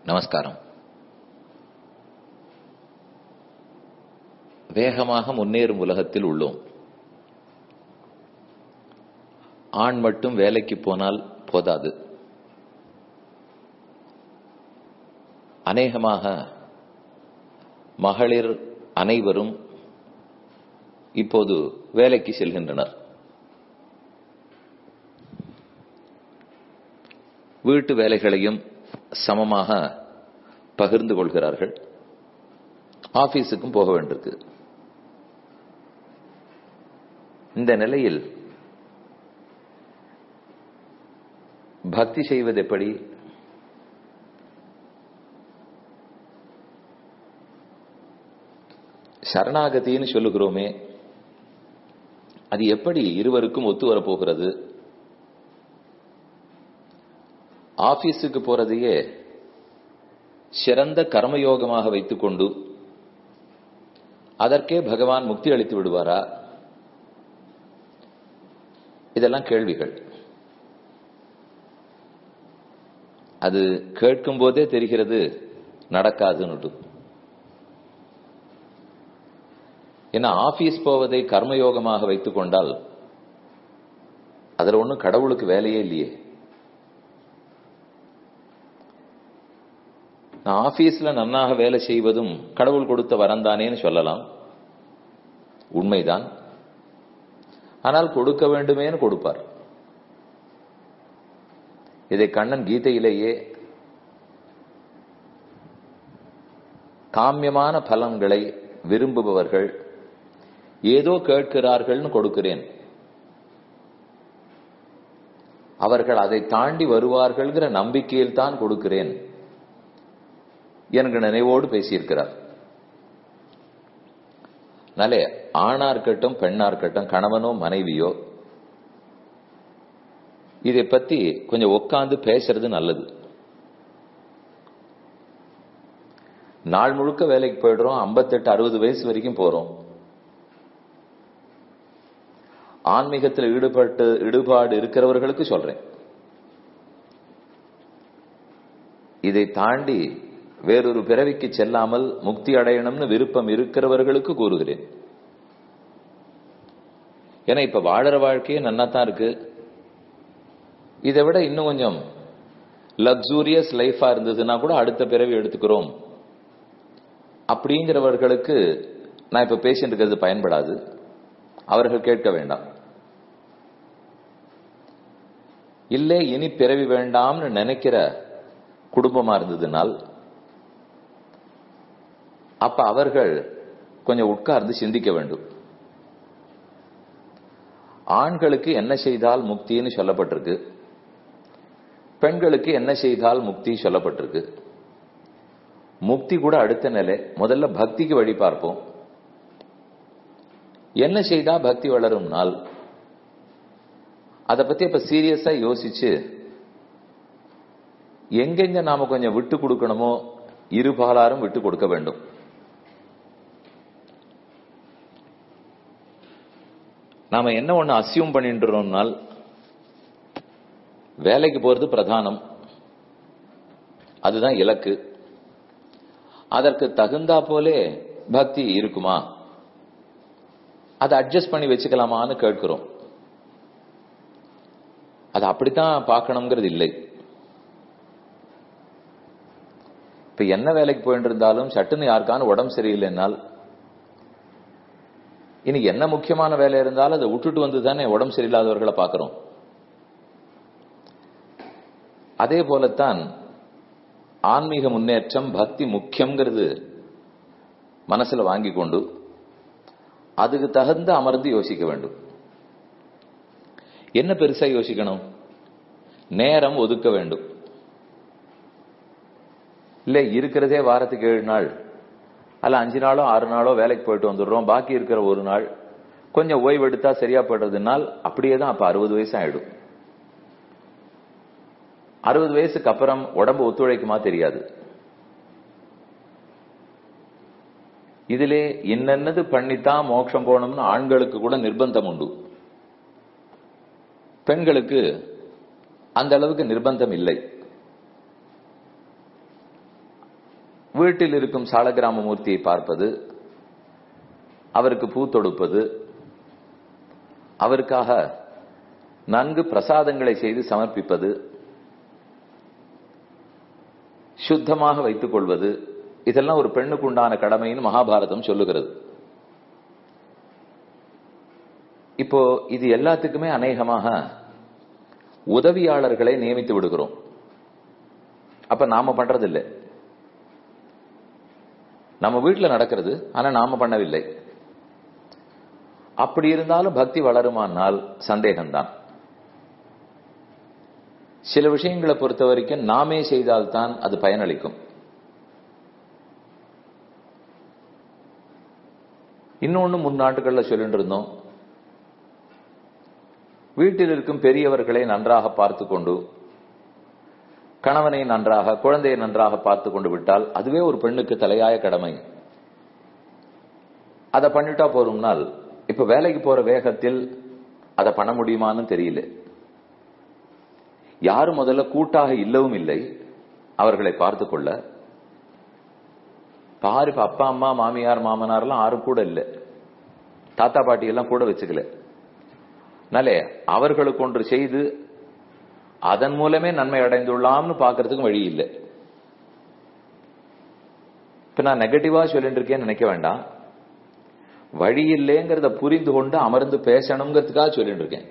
நமஸ்காரம் வேகமாக முன்னேறும் உலகத்தில் உள்ளோம் ஆண் மட்டும் வேலைக்கு போனால் போதாது அநேகமாக மகளிர் அனைவரும் இப்போது வேலைக்கு செல்கின்றனர் வீட்டு வேலைகளையும் சமமாக பகிர்ந்து கொள்கிறார்கள் ஆபீஸுக்கும் போக வேண்டியிருக்கு இந்த நிலையில் பக்தி செய்வது எப்படி சரணாகதின்னு சொல்லுகிறோமே அது எப்படி இருவருக்கும் ஒத்து வரப்போகிறது ஆபீஸுக்கு போறதையே சிறந்த கர்மயோகமாக வைத்துக்கொண்டு அதற்கே பகவான் முக்தி அளித்து விடுவாரா இதெல்லாம் கேள்விகள் அது கேட்கும் போதே தெரிகிறது நடக்காதுன்னு ஏன்னா ஆபீஸ் போவதை கர்மயோகமாக வைத்துக் கொண்டால் அதுல ஒன்றும் கடவுளுக்கு வேலையே இல்லையே நான் ஆபீஸ்ல நன்னாக வேலை செய்வதும் கடவுள் கொடுத்த வரந்தானேன்னு சொல்லலாம் உண்மைதான் ஆனால் கொடுக்க வேண்டுமேன்னு கொடுப்பார் இதை கண்ணன் கீதையிலேயே காமியமான பலன்களை விரும்புபவர்கள் ஏதோ கேட்கிறார்கள்னு கொடுக்கிறேன் அவர்கள் அதை தாண்டி வருவார்கள்ங்கிற நம்பிக்கையில் தான் கொடுக்கிறேன் என்கிற நினைவோடு பேசியிருக்கிறார் நாளே ஆணா இருக்கட்டும் பெண்ணா இருக்கட்டும் கணவனோ மனைவியோ இதை பத்தி கொஞ்சம் உட்காந்து பேசுறது நல்லது நாள் முழுக்க வேலைக்கு போயிடுறோம் ஐம்பத்தெட்டு அறுபது வயசு வரைக்கும் போறோம் ஆன்மீகத்தில் ஈடுபட்டு ஈடுபாடு இருக்கிறவர்களுக்கு சொல்றேன் இதை தாண்டி வேறொரு பிறவிக்கு செல்லாமல் முக்தி அடையணும்னு விருப்பம் இருக்கிறவர்களுக்கு கூறுகிறேன் ஏன்னா இப்ப வாழற வாழ்க்கையே நன்னா தான் இருக்கு இதை விட இன்னும் கொஞ்சம் லக்ஸூரியஸ் லைஃபா இருந்ததுன்னா கூட அடுத்த பிறவி எடுத்துக்கிறோம் அப்படிங்கிறவர்களுக்கு நான் இப்ப பேசிட்டு இருக்கிறது பயன்படாது அவர்கள் கேட்க வேண்டாம் இல்லை இனி பிறவி வேண்டாம்னு நினைக்கிற குடும்பமா இருந்ததுனால் அப்ப அவர்கள் கொஞ்சம் உட்கார்ந்து சிந்திக்க வேண்டும் ஆண்களுக்கு என்ன செய்தால் முக்தின்னு சொல்லப்பட்டிருக்கு பெண்களுக்கு என்ன செய்தால் முக்தி சொல்லப்பட்டிருக்கு முக்தி கூட அடுத்த நிலை முதல்ல பக்திக்கு வழி பார்ப்போம் என்ன செய்தா பக்தி வளரும்னால் அதை பத்தி இப்ப சீரியஸா யோசிச்சு எங்கெங்க நாம கொஞ்சம் விட்டு கொடுக்கணுமோ இருபாலாரும் விட்டு கொடுக்க வேண்டும் நாம என்ன ஒண்ணு அசியூம் பண்ணிட்டுறோம்னால் வேலைக்கு போறது பிரதானம் அதுதான் இலக்கு அதற்கு தகுந்தா போலே பக்தி இருக்குமா அதை அட்ஜஸ்ட் பண்ணி வச்சுக்கலாமான்னு கேட்கிறோம் அது அப்படித்தான் பார்க்கணுங்கிறது இல்லை இப்ப என்ன வேலைக்கு போயிட்டு இருந்தாலும் சட்டுன்னு யாருக்கான உடம்பு சரியில்லைன்னால் இன்னைக்கு என்ன முக்கியமான வேலை இருந்தாலும் அதை விட்டுட்டு வந்து தானே உடம்பு சரியில்லாதவர்களை பார்க்கிறோம் அதே போலத்தான் ஆன்மீக முன்னேற்றம் பக்தி முக்கியங்கிறது மனசுல வாங்கி கொண்டு அதுக்கு தகுந்த அமர்ந்து யோசிக்க வேண்டும் என்ன பெருசா யோசிக்கணும் நேரம் ஒதுக்க வேண்டும் இல்ல இருக்கிறதே வாரத்துக்கு ஏழு நாள் அல்ல அஞ்சு நாளோ ஆறு நாளோ வேலைக்கு போயிட்டு வந்துடுறோம் பாக்கி இருக்கிற ஒரு நாள் கொஞ்சம் ஓய்வு எடுத்தா சரியா போடுறதுனால் அப்படியே தான் அப்ப அறுபது வயசு ஆயிடும் அறுபது வயசுக்கு அப்புறம் உடம்பு ஒத்துழைக்குமா தெரியாது இதிலே இன்னென்னது பண்ணித்தான் மோட்சம் போகணும்னு ஆண்களுக்கு கூட நிர்பந்தம் உண்டு பெண்களுக்கு அந்த அளவுக்கு நிர்பந்தம் இல்லை வீட்டில் இருக்கும் சாலகிராம மூர்த்தியை பார்ப்பது அவருக்கு பூ தொடுப்பது அவருக்காக நன்கு பிரசாதங்களை செய்து சமர்ப்பிப்பது சுத்தமாக வைத்துக் கொள்வது இதெல்லாம் ஒரு பெண்ணுக்கு உண்டான கடமைன்னு மகாபாரதம் சொல்லுகிறது இப்போ இது எல்லாத்துக்குமே அநேகமாக உதவியாளர்களை நியமித்து விடுகிறோம் அப்ப நாம பண்றது இல்லை நம்ம வீட்டில் நடக்கிறது ஆனா நாம பண்ணவில்லை அப்படி இருந்தாலும் பக்தி வளருமானால் சந்தேகம்தான் சில விஷயங்களை பொறுத்த வரைக்கும் நாமே செய்தால்தான் அது பயனளிக்கும் இன்னொன்னு முன்னாட்டுகள்ல சொல்லிட்டு இருந்தோம் வீட்டில் இருக்கும் பெரியவர்களை நன்றாக பார்த்து கொண்டு கணவனை நன்றாக குழந்தையை நன்றாக பார்த்து கொண்டு விட்டால் அதுவே ஒரு பெண்ணுக்கு தலையாய கடமை அதை பண்ணிட்டா போறோம்னால் இப்ப வேலைக்கு போற வேகத்தில் அதை பண்ண முடியுமான்னு தெரியல யாரும் முதல்ல கூட்டாக இல்லவும் இல்லை அவர்களை பார்த்து கொள்ள பாரு இப்ப அப்பா அம்மா மாமியார் மாமனார்லாம் யாரும் கூட இல்லை தாத்தா பாட்டி எல்லாம் கூட வச்சுக்கல நல்லே அவர்களுக்கு ஒன்று செய்து அதன் மூலமே நன்மை அடைந்துள்ளாம்னு பாக்குறதுக்கும் வழி இல்லை இப்ப நான் நெகட்டிவா சொல்லிட்டு இருக்கேன்னு நினைக்க வேண்டாம் வழி இல்லைங்கிறத புரிந்து கொண்டு அமர்ந்து பேசணுங்கிறதுக்காக சொல்லிட்டு இருக்கேன்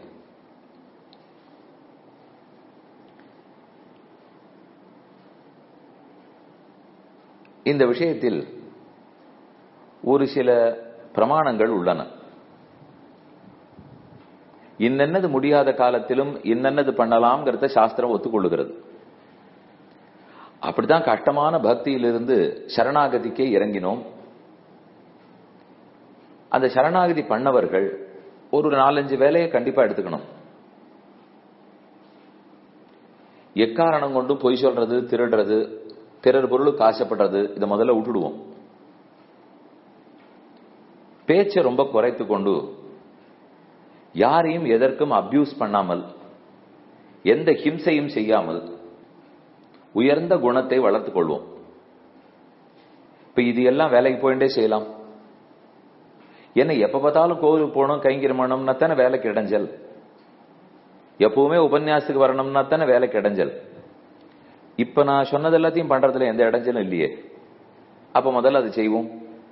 இந்த விஷயத்தில் ஒரு சில பிரமாணங்கள் உள்ளன இன்னென்னது முடியாத காலத்திலும் இன்னென்னது பண்ணலாம்ங்கிறத சாஸ்திரம் ஒத்துக்கொள்ளுகிறது அப்படித்தான் கஷ்டமான பக்தியிலிருந்து சரணாகதிக்கே இறங்கினோம் அந்த சரணாகதி பண்ணவர்கள் ஒரு நாலஞ்சு வேலையை கண்டிப்பா எடுத்துக்கணும் எக்காரணம் கொண்டும் பொய் சொல்றது திருடுறது பிறர் பொருளுக்கு ஆசைப்படுறது இதை முதல்ல விட்டுடுவோம் பேச்சை ரொம்ப குறைத்து கொண்டு யாரையும் எதற்கும் அபியூஸ் பண்ணாமல் எந்த ஹிம்சையும் செய்யாமல் உயர்ந்த குணத்தை வளர்த்துக் கொள்வோம் இப்ப இது எல்லாம் வேலைக்கு போயிட்டே செய்யலாம் என்ன எப்ப பார்த்தாலும் கோவிலுக்கு போகணும் கைங்கிரமணம்னா தானே வேலைக்கு இடைஞ்சல் எப்பவுமே உபன்யாசத்துக்கு வரணும்னா தானே வேலைக்கு இடைஞ்சல் இப்ப நான் சொன்னது எல்லாத்தையும் பண்றதுல எந்த இடைஞ்சலும் இல்லையே அப்ப முதல்ல அது செய்வோம்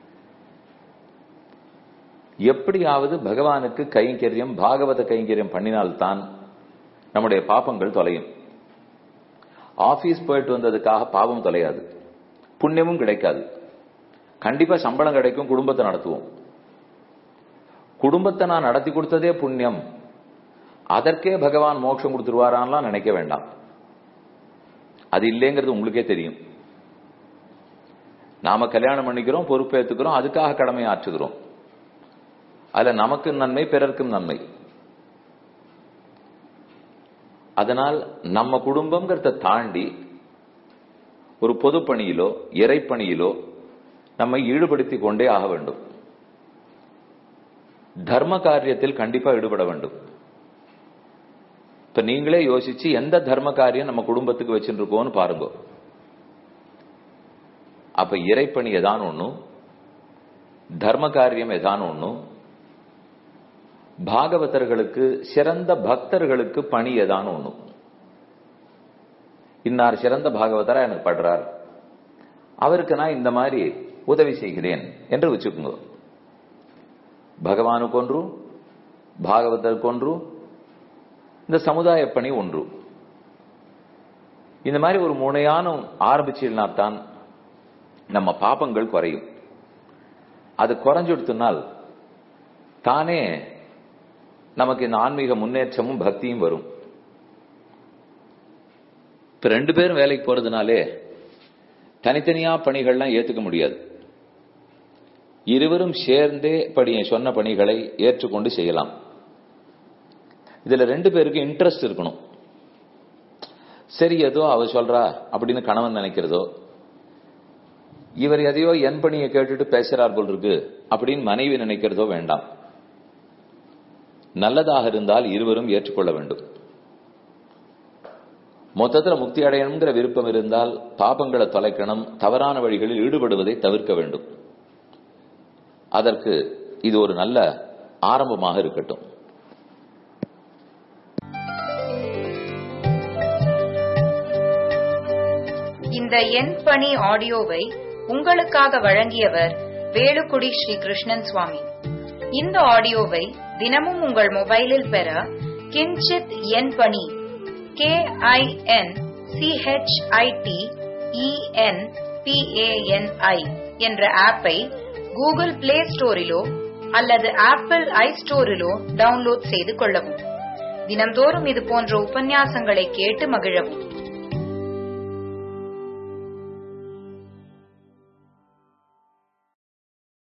எப்படியாவது பகவானுக்கு கைங்கரியம் பாகவத கைங்கரியம் பண்ணினால்தான் நம்முடைய பாப்பங்கள் தொலையும் ஆபீஸ் போயிட்டு வந்ததுக்காக பாவம் தொலையாது புண்ணியமும் கிடைக்காது கண்டிப்பா சம்பளம் கிடைக்கும் குடும்பத்தை நடத்துவோம் குடும்பத்தை நான் நடத்தி கொடுத்ததே புண்ணியம் அதற்கே பகவான் மோட்சம் கொடுத்துருவாரான்லாம் நினைக்க வேண்டாம் அது இல்லைங்கிறது உங்களுக்கே தெரியும் நாம கல்யாணம் பண்ணிக்கிறோம் பொறுப்பேற்றுக்கிறோம் அதுக்காக கடமை ஆற்றுகிறோம் அதுல நமக்கும் நன்மை பிறர்க்கும் நன்மை அதனால் நம்ம குடும்பங்கிறத தாண்டி ஒரு பொது பணியிலோ இறைப்பணியிலோ நம்மை ஈடுபடுத்தி கொண்டே ஆக வேண்டும் தர்ம காரியத்தில் கண்டிப்பா ஈடுபட வேண்டும் இப்ப நீங்களே யோசிச்சு எந்த தர்ம காரியம் நம்ம குடும்பத்துக்கு வச்சுருக்கோம்னு பாருங்க அப்ப இறைப்பணி எதான் ஒண்ணும் தர்ம காரியம் எதான் ஒண்ணும் பாகவதர்களுக்கு சிறந்த பக்தர்களுக்கு பணி எதான் ஒண்ணும் இன்னார் சிறந்த பாகவதரா எனக்கு படுறார் அவருக்கு நான் இந்த மாதிரி உதவி செய்கிறேன் என்று வச்சுக்கோங்க பகவானுக்கு ஒன்று பாகவதற்கு ஒன்று இந்த சமுதாய பணி ஒன்று இந்த மாதிரி ஒரு முனையான ஆரம்பிச்சிருந்தா தான் நம்ம பாப்பங்கள் குறையும் அது குறைஞ்சுடுத்துனால் தானே நமக்கு இந்த ஆன்மீக முன்னேற்றமும் பக்தியும் வரும் இப்ப ரெண்டு பேரும் வேலைக்கு போறதுனாலே தனித்தனியா பணிகள்லாம் ஏத்துக்க முடியாது இருவரும் சேர்ந்தே படி சொன்ன பணிகளை ஏற்றுக்கொண்டு செய்யலாம் இதுல ரெண்டு பேருக்கு இன்ட்ரெஸ்ட் இருக்கணும் சரி ஏதோ அவ சொல்றா அப்படின்னு கணவன் நினைக்கிறதோ இவர் எதையோ என் பணியை கேட்டுட்டு பேசுறார் போல் இருக்கு அப்படின்னு மனைவி நினைக்கிறதோ வேண்டாம் நல்லதாக இருந்தால் இருவரும் ஏற்றுக்கொள்ள வேண்டும் மொத்தத்துல முக்தி அடையணுங்கிற விருப்பம் இருந்தால் பாபங்களை தொலைக்கணும் தவறான வழிகளில் ஈடுபடுவதை தவிர்க்க வேண்டும் அதற்கு இது ஒரு நல்ல ஆரம்பமாக இருக்கட்டும் இந்த எண் பணி ஆடியோவை உங்களுக்காக வழங்கியவர் வேலுக்குடி ஸ்ரீ கிருஷ்ணன் சுவாமி இந்த ஆடியோவை தினமும் உங்கள் மொபைலில் பெற கிஞ்சித் எண் பணி கே ஐ என் சிஹெச்ஐடி இஎன் பிஏஎன்ஐ என்ற ஆப்பை கூகுள் பிளே ஸ்டோரிலோ அல்லது ஆப்பிள் ஐ ஸ்டோரிலோ டவுன்லோட் செய்து கொள்ளவும் தினம்தோறும் இது போன்ற உபன்யாசங்களை கேட்டு மகிழவும்